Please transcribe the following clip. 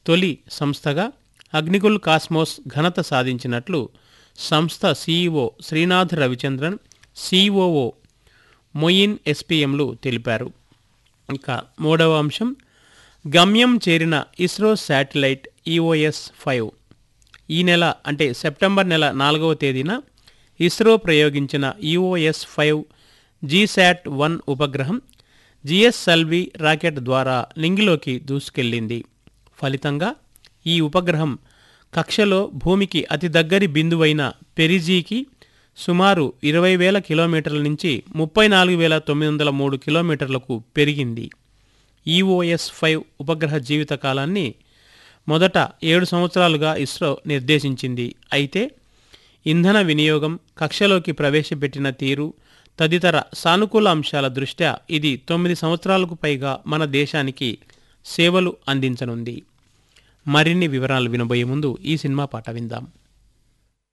తొలి సంస్థగా అగ్నికుల్ కాస్మోస్ ఘనత సాధించినట్లు సంస్థ సీఈఓ శ్రీనాథ్ రవిచంద్రన్ సిఓఓ మొయిన్ ఎస్పీఎంలు తెలిపారు ఇక మూడవ అంశం గమ్యం చేరిన ఇస్రో శాటిలైట్ ఈఓఎస్ ఫైవ్ ఈ నెల అంటే సెప్టెంబర్ నెల నాలుగవ తేదీన ఇస్రో ప్రయోగించిన ఈఓఎస్ ఫైవ్ జీశాట్ వన్ ఉపగ్రహం జిఎస్ఎల్వి రాకెట్ ద్వారా నింగిలోకి దూసుకెళ్లింది ఫలితంగా ఈ ఉపగ్రహం కక్షలో భూమికి అతి దగ్గరి బిందువైన పెరిజీకి సుమారు ఇరవై వేల కిలోమీటర్ల నుంచి ముప్పై నాలుగు వేల తొమ్మిది వందల మూడు కిలోమీటర్లకు పెరిగింది ఈఓఎస్ ఫైవ్ ఉపగ్రహ జీవిత కాలాన్ని మొదట ఏడు సంవత్సరాలుగా ఇస్రో నిర్దేశించింది అయితే ఇంధన వినియోగం కక్షలోకి ప్రవేశపెట్టిన తీరు తదితర సానుకూల అంశాల దృష్ట్యా ఇది తొమ్మిది సంవత్సరాలకు పైగా మన దేశానికి సేవలు అందించనుంది మరిన్ని వివరాలు వినబోయే ముందు ఈ సినిమా పాట విందాం